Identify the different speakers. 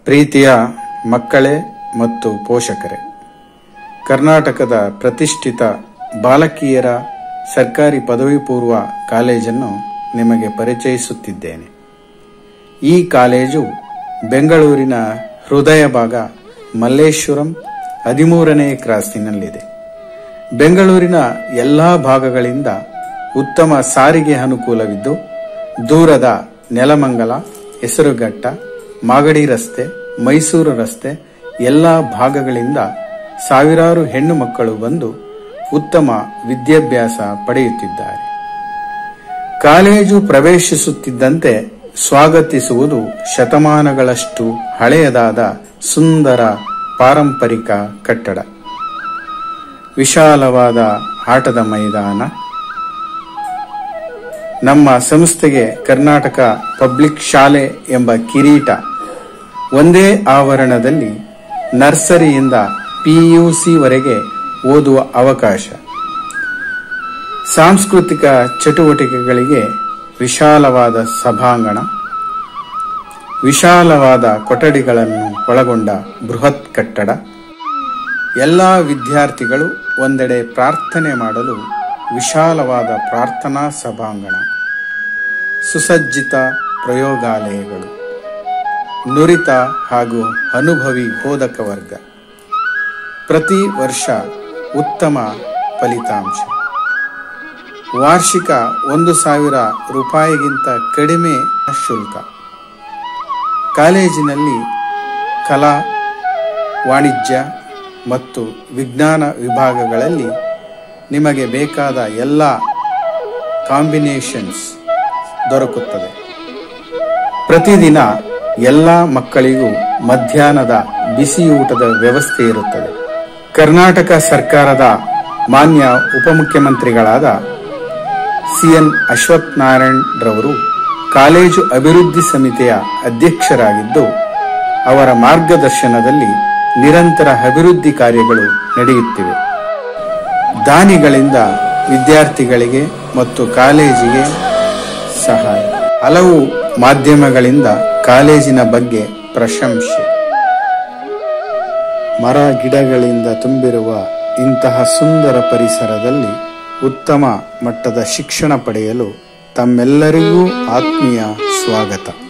Speaker 1: ಪ್ರೀತಿಯ ಮಕ್ಕಳೇ ಮತ್ತು ಪೋಷಕರೇ ಕರ್ನಾಟಕದ ಪ್ರತಿಷ್ಠಿತ ಬಾಲಕಿಯರ ಸರ್ಕಾರಿ ಪದವಿ ಪೂರ್ವ ಕಾಲೇಜನ್ನು ನಿಮಗೆ ಪರಿಚಯಿಸುತ್ತಿದ್ದೇನೆ ಈ ಕಾಲೇಜು ಬೆಂಗಳೂರಿನ ಹೃದಯ ಭಾಗ ಮಲ್ಲೇಶ್ವರಂ ಹದಿಮೂರನೇ ಕ್ರಾಸಿನಲ್ಲಿದೆ ಬೆಂಗಳೂರಿನ ಎಲ್ಲಾ ಭಾಗಗಳಿಂದ ಉತ್ತಮ ಸಾರಿಗೆ ಅನುಕೂಲವಿದ್ದು ದೂರದ ನೆಲಮಂಗಲ ಹೆಸರುಘಟ್ಟ ಮಾಗಡಿ ರಸ್ತೆ ಮೈಸೂರು ರಸ್ತೆ ಎಲ್ಲ ಭಾಗಗಳಿಂದ ಸಾವಿರಾರು ಹೆಣ್ಣು ಮಕ್ಕಳು ಬಂದು ಉತ್ತಮ ವಿದ್ಯಾಭ್ಯಾಸ ಪಡೆಯುತ್ತಿದ್ದಾರೆ ಕಾಲೇಜು ಪ್ರವೇಶಿಸುತ್ತಿದ್ದಂತೆ ಸ್ವಾಗತಿಸುವುದು ಶತಮಾನಗಳಷ್ಟು ಹಳೆಯದಾದ ಸುಂದರ ಪಾರಂಪರಿಕ ಕಟ್ಟಡ ವಿಶಾಲವಾದ ಆಟದ ಮೈದಾನ ನಮ್ಮ ಸಂಸ್ಥೆಗೆ ಕರ್ನಾಟಕ ಪಬ್ಲಿಕ್ ಶಾಲೆ ಎಂಬ ಕಿರೀಟ ಒಂದೇ ಆವರಣದಲ್ಲಿ ನರ್ಸರಿಯಿಂದ ಪಿಯುಸಿವರೆಗೆ ಓದುವ ಅವಕಾಶ ಸಾಂಸ್ಕೃತಿಕ ಚಟುವಟಿಕೆಗಳಿಗೆ ವಿಶಾಲವಾದ ಸಭಾಂಗಣ ವಿಶಾಲವಾದ ಕೊಠಡಿಗಳನ್ನು ಒಳಗೊಂಡ ಬೃಹತ್ ಕಟ್ಟಡ ಎಲ್ಲ ವಿದ್ಯಾರ್ಥಿಗಳು ಒಂದೆಡೆ ಪ್ರಾರ್ಥನೆ ಮಾಡಲು ವಿಶಾಲವಾದ ಪ್ರಾರ್ಥನಾ ಸಭಾಂಗಣ ಸುಸಜ್ಜಿತ ಪ್ರಯೋಗಾಲಯಗಳು ನುರಿತ ಹಾಗೂ ಅನುಭವಿ ಬೋಧಕ ವರ್ಗ ಪ್ರತಿ ವರ್ಷ ಉತ್ತಮ ಫಲಿತಾಂಶ ವಾರ್ಷಿಕ ಒಂದು ಸಾವಿರ ರೂಪಾಯಿಗಿಂತ ಕಡಿಮೆ ಶುಲ್ಕ ಕಾಲೇಜಿನಲ್ಲಿ ಕಲಾ ವಾಣಿಜ್ಯ ಮತ್ತು ವಿಜ್ಞಾನ ವಿಭಾಗಗಳಲ್ಲಿ ನಿಮಗೆ ಬೇಕಾದ ಎಲ್ಲ ಕಾಂಬಿನೇಷನ್ಸ್ ದೊರಕುತ್ತದೆ ಪ್ರತಿದಿನ ಎಲ್ಲ ಮಕ್ಕಳಿಗೂ ಮಧ್ಯಾಹ್ನದ ಬಿಸಿಯೂಟದ ವ್ಯವಸ್ಥೆ ಇರುತ್ತದೆ ಕರ್ನಾಟಕ ಸರ್ಕಾರದ ಮಾನ್ಯ ಉಪಮುಖ್ಯಮಂತ್ರಿಗಳಾದ ಸಿಎನ್ ಅಶ್ವಥ್ ನಾರಾಯಣ್ ರವರು ಕಾಲೇಜು ಅಭಿವೃದ್ಧಿ ಸಮಿತಿಯ ಅಧ್ಯಕ್ಷರಾಗಿದ್ದು ಅವರ ಮಾರ್ಗದರ್ಶನದಲ್ಲಿ ನಿರಂತರ ಅಭಿವೃದ್ಧಿ ಕಾರ್ಯಗಳು ನಡೆಯುತ್ತಿವೆ ದಾನಿಗಳಿಂದ ವಿದ್ಯಾರ್ಥಿಗಳಿಗೆ ಮತ್ತು ಕಾಲೇಜಿಗೆ ಸಹಾಯ ಹಲವು ಮಾಧ್ಯಮಗಳಿಂದ ಕಾಲೇಜಿನ ಬಗ್ಗೆ ಪ್ರಶಂಸೆ ಮರ ಗಿಡಗಳಿಂದ ತುಂಬಿರುವ ಇಂತಹ ಸುಂದರ ಪರಿಸರದಲ್ಲಿ ಉತ್ತಮ ಮಟ್ಟದ ಶಿಕ್ಷಣ ಪಡೆಯಲು ತಮ್ಮೆಲ್ಲರಿಗೂ ಆತ್ಮೀಯ ಸ್ವಾಗತ